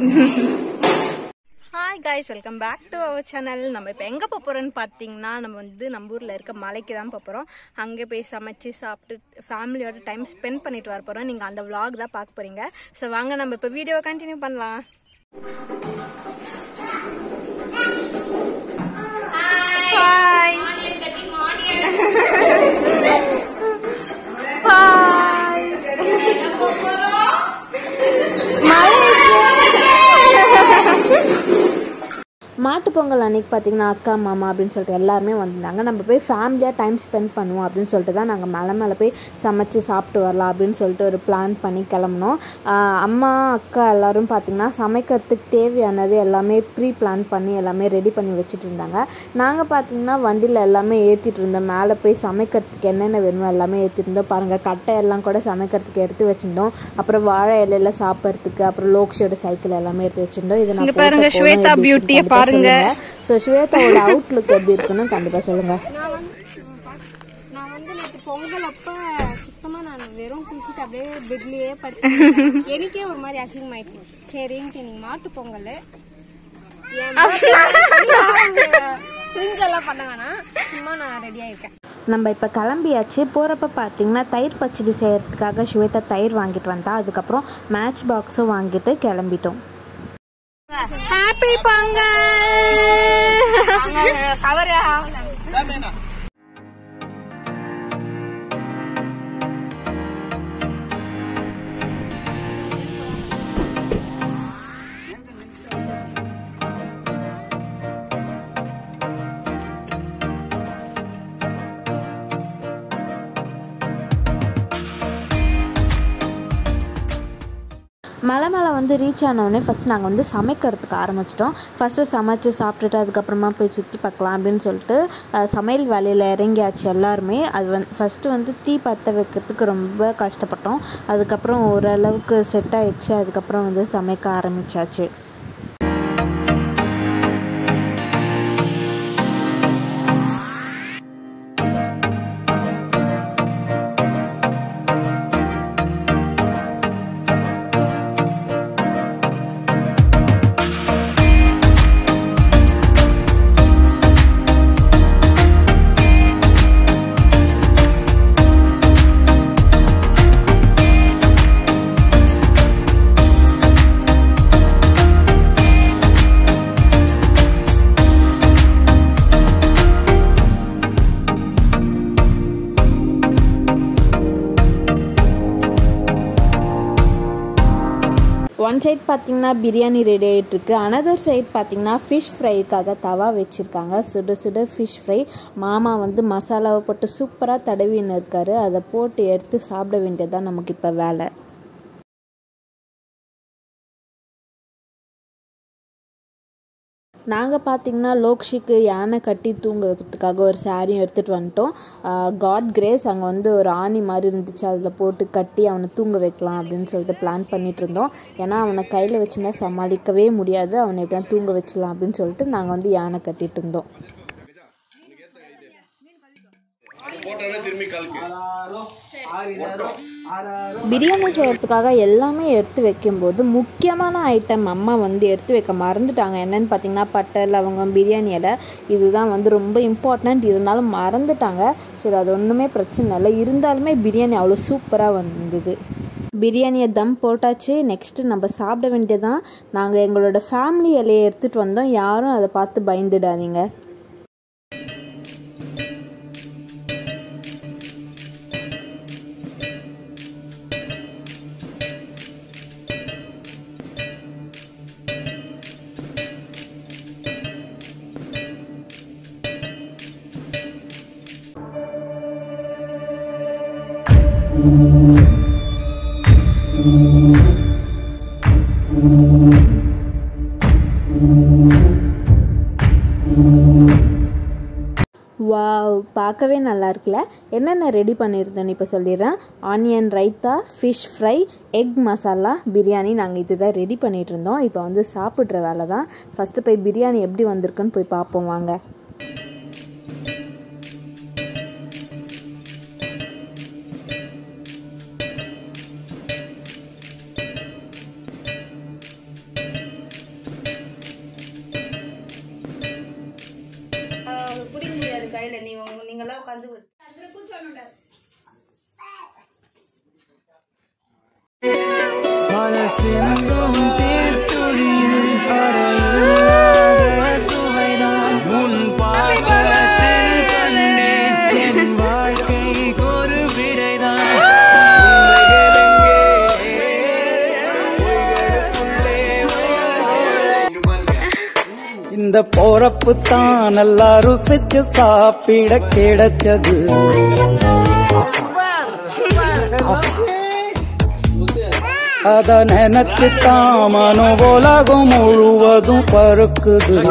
Hi guys welcome back to our channel நம்ம இப்போ எங்கே போக போகிறோன்னு பார்த்தீங்கன்னா நம்ம வந்து நம்ம ஊரில் இருக்க மலைக்கு தான் போக போகிறோம் அங்கே போய் சமைச்சு சாப்பிட்டு ஃபேமிலியோட டைம் ஸ்பெண்ட் பண்ணிட்டு வர போகிறோம் நீங்கள் அந்த vlog தான் பார்க்க போகிறீங்க ஸோ வாங்க நம்ம இப்போ வீடியோவை கண்டினியூ பண்ணலாம் ஹாய் ஹாய் மாட்டுப் பொங்கல் அன்னைக்கு பார்த்தீங்கன்னா அக்கா மாமா அப்படின்னு சொல்லிட்டு எல்லாருமே வந்திருந்தாங்க நம்ம போய் ஃபேமிலியாக டைம் ஸ்பெண்ட் பண்ணுவோம் அப்படின்னு சொல்லிட்டு தான் நாங்கள் மலை மேலே போய் சமைச்சு சாப்பிட்டு வரலாம் அப்படின்னு சொல்லிட்டு ஒரு பிளான் பண்ணி கிளம்புனோம் ஆஹ் அம்மா அக்கா எல்லாரும் பார்த்திங்கன்னா சமைக்கிறதுக்கு தேவையானது எல்லாமே ப்ரீ பிளான் பண்ணி எல்லாமே ரெடி பண்ணி வச்சுட்டு இருந்தாங்க நாங்கள் பார்த்திங்கன்னா வண்டியில் எல்லாமே ஏற்றிட்டு இருந்தோம் மேலே போய் சமைக்கிறதுக்கு என்னென்ன வேணுமோ எல்லாமே ஏற்றிட்டு இருந்தோம் பாருங்கள் கட்டை எல்லாம் கூட சமைக்கிறதுக்கு எடுத்து வச்சுருந்தோம் அப்புறம் வாழை இலையில சாப்பிட்றதுக்கு அப்புறம் லோக்ஷோட சைக்கிள் எல்லாமே எடுத்து வச்சுருந்தோம் இதை நான் இங்க பாருங்க, போட்ட ஸ்வேதா போதும் எப்படி beauty-ய இருக்குன்னு பாருங்க. ஸோ ஸ்வேதாவோட அவுட்லுக் எப்படி இருக்குன்னு கண்டிப்பாக சொல்லுங்கள் நான் வந்து நான் வந்து நேற்று பொங்கல் அப்ப சுத்தமா நான் வெறும் குளிச்சுட்டு அப்படியே பெட்லயே படுத்து எனக்கே ஒரு மாதிரி அசிங்கமாயிடுச்சு சரின்ட்டு நீங்க மாட்டு பொங்கல் எல்லாம் பண்ண வேணாம் சும்மா நான் ரெடியா இருக்கேன் நம்ம இப்போ கிளம்பியாச்சு போகிறப்ப பார்த்தீங்கன்னா தயிர் பச்சடி செய்கிறதுக்காக ஸ்வேதா தயிர் வாங்கிட்டு வந்தா அதுக்கப்புறம் மேட்ச் பாக்ஸும் வாங்கிட்டு கிளம்பிட்டோம் ஹாப்பி பொங்கல் கவர் மலை மேலே வந்து ரீச் ஆனவுடனே ஃபஸ்ட் நாங்கள் வந்து சமைக்கிறதுக்கு ஆரம்பிச்சிட்டோம் ஃபஸ்ட்டு சமைச்சு சாப்பிட்டுட்டு அதுக்கப்புறமா போய் சுற்றி பார்க்கலாம் அப்படின்னு சொல்லிட்டு அஹ், சமையல் வேலையில் இறங்கியாச்சு எல்லாருமே அது வந்து ஃபஸ்ட்டு வந்து தீ பற்ற வைக்கிறதுக்கு ரொம்ப கஷ்டப்பட்டோம் அதுக்கப்புறம் ஓரளவுக்கு செட் ஆயிடுச்சு அதுக்கப்புறம் வந்து சமைக்க ஆரம்பிச்சாச்சு ஒன் சைட் பார்த்தீங்கன்னா பிரியாணி ரெடி ஆகிட்டு இருக்கு அனதர் சைட் பார்த்தீங்கன்னா ஃபிஷ் ஃப்ரைக்காக தவா வச்சுருக்காங்க சுட சுட ஃபிஷ் ஃப்ரை மாமா வந்து மசாலாவை போட்டு சூப்பராக தடவின்னு இருக்காரு அதை போட்டு எடுத்து சாப்பிட வேண்டியதுதான் நமக்கு இப்போ வேலை நாங்கள் பார்த்தீங்கன்னா லோக்ஷிக்கு யானை கட்டி தூங்க வைக்கிறதுக்காக ஒரு சாரியும் எடுத்துகிட்டு வந்துட்டோம் காட் கிரேஸ் அங்கே வந்து ஒரு ஆணி மாதிரி இருந்துச்சு அதில் போட்டு கட்டி அவனை தூங்க வைக்கலாம் அப்படின்னு சொல்லிட்டு பிளான் பண்ணிட்டு இருந்தோம் ஏன்னா அவனை கையில் வச்சுருந்தா சமாளிக்கவே முடியாது அவனை எப்படியா தூங்க வச்சிடலாம் அப்படின்னு சொல்லிட்டு நாங்கள் வந்து யானை கட்டிட்டு இருந்தோம் பிரியாணி செய்கிறதுக்காக எல்லாமே எடுத்து வைக்கும்போது முக்கியமான ஐட்டம் அம்மா வந்து எடுத்து வைக்க மறந்துட்டாங்க என்னன்னு பார்த்தீங்கன்னா பட்டை லவங்கம் பிரியாணி இலை இதுதான் வந்து ரொம்ப இம்பார்ட்டண்ட் இருந்தாலும் மறந்துட்டாங்க சரி அது ஒன்றுமே பிரச்சனை இல்லை இருந்தாலுமே பிரியாணி அவ்வளோ சூப்பராக வந்தது பிரியாணியை தம் போட்டாச்சு நெக்ஸ்ட்டு நம்ம சாப்பிட வேண்டியதான் நாங்கள் எங்களோட ஃபேமிலி இலையை எடுத்துகிட்டு வந்தோம் யாரும் அதை பார்த்து பயந்துடாதீங்க வாவ் பார்க்கவே நல்லா இருக்குல்ல என்னென்ன ரெடி பண்ணியிருந்தோன்னு இப்போ சொல்லிடுறேன் onion raita fish fry egg masala biryani நாங்கள் இதுதான் ரெடி பண்ணிட்டு இருந்தோம் இப்போ வந்து சாப்பிட்ற வேலை தான் ஃபஸ்ட்டு போய் பிரியாணி எப்படி வந்திருக்குன்னு போய் பார்ப்போம் வாங்க கையில நீ உங்க- நீங்கெல்லாம் உட்காந்து மனசெங்கும் தேர்த்துளியில் அறையில்லாத சுவைதான் உன் பாசத்தில் கண்டேன் என் வாழ்க்கைக்கு ஒரு விடைதான் இந்த போறப்பு தான் நல்லா ருசிச்சு சாப்பிட கிடைச்சது அத நினைச்சு தாமனோ உலகம் முழுவதும் பருக்குது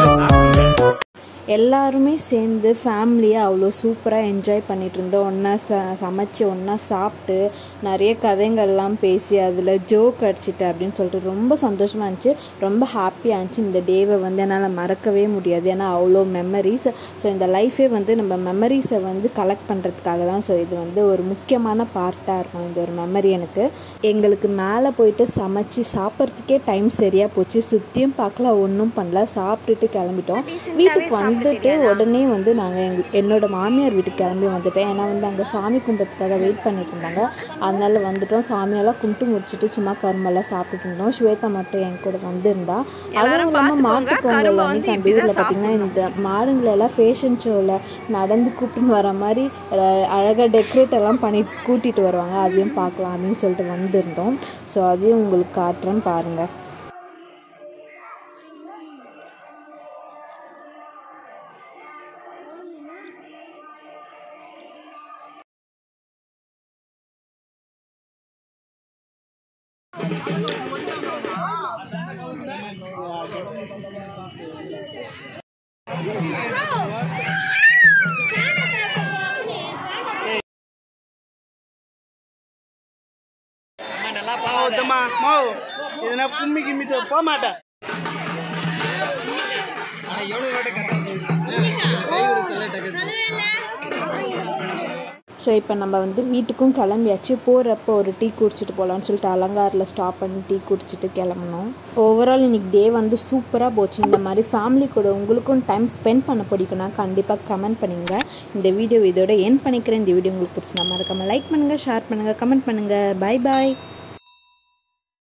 எல்லாருமே சேர்ந்து ஃபேமிலியாக அவ்வளோ சூப்பராக என்ஜாய் பண்ணிட்டு இருந்தோம் ஒன்றா ச சமைச்சு ஒன்றா சாப்பிட்டு நிறைய கதைங்கள்லாம் பேசி அதில் ஜோக் அடிச்சிட்டு அப்படின்னு சொல்லிட்டு ரொம்ப சந்தோஷமாக இருந்துச்சு ரொம்ப ஹாப்பியாக இருந்துச்சு இந்த டேவை வந்து என்னால் மறக்கவே முடியாது ஏன்னா அவ்வளோ மெமரிஸ் ஸோ இந்த லைஃபே வந்து நம்ம மெமரிஸை வந்து கலெக்ட் பண்ணுறதுக்காக தான் ஸோ இது வந்து ஒரு முக்கியமான பார்ட்டாக இருக்கும் இந்த ஒரு மெமரி எனக்கு எங்களுக்கு மேலே போயிட்டு சமைச்சு சாப்பிட்றதுக்கே டைம் சரியாக போச்சு சுற்றியும் பார்க்கல ஒன்றும் பண்ணல சாப்பிட்டுட்டு கிளம்பிட்டோம் வீட்டுக்கு வந்துட்டு உடனே வந்து நாங்கள் எங் என்னோட மாமியார் வீட்டுக்கு கிளம்பி வந்துட்டேன் ஏன்னா வந்து அங்கே சாமி கும்பிட்றதுக்காக வெயிட் பண்ணிட்டு இருந்தாங்க அதனால வந்துட்டோம் சாமியெல்லாம் கும்பிட்டு முடிச்சுட்டு சும்மா கரும்பெல்லாம் சாப்பிட்டுட்டு இருந்தோம் ஸ்வேதா மட்டும் என் கூட வந்திருந்தா அதுவும் இல்லாமல் மாட்டு பொங்கல் அன்னைக்கு அந்த ஊரில் பார்த்தீங்கன்னா இந்த மாடுங்களை எல்லாம் ஃபேஷன் ஷோவில் நடந்து கூப்பிட்டுன்னு வர மாதிரி அழகாக டெக்கரேட் எல்லாம் பண்ணி கூட்டிகிட்டு வருவாங்க அதையும் பார்க்கலாம் அப்படின்னு சொல்லிட்டு வந்திருந்தோம் ஸோ அதையும் உங்களுக்கு காட்டுறேன் பாருங்கள் மோ இதுனா கும்மி கிம்மி போக மாட்டேன் ஸோ இப்போ நம்ம வந்து வீட்டுக்கும் கிளம்பியாச்சு போகிறப்போ ஒரு டீ குடிச்சிட்டு போகலான்னு சொல்லிட்டு அலங்காரில் ஸ்டாப் பண்ணி டீ குடிச்சிட்டு கிளம்புனோம் ஓவரால் இன்னைக்கு டே வந்து சூப்பராக போச்சு இந்த மாதிரி ஃபேமிலி கூட உங்களுக்கும் டைம் ஸ்பெண்ட் பண்ண பிடிக்கும்னா கண்டிப்பாக கமெண்ட் பண்ணுங்க இந்த வீடியோ இதோட என் பண்ணிக்கிறேன் இந்த வீடியோ உங்களுக்கு பிடிச்சினா மறக்காமல் லைக் பண்ணுங்கள் ஷேர் பண்ணுங்கள் கமெண்ட் பண்ணுங்கள் பை பாய்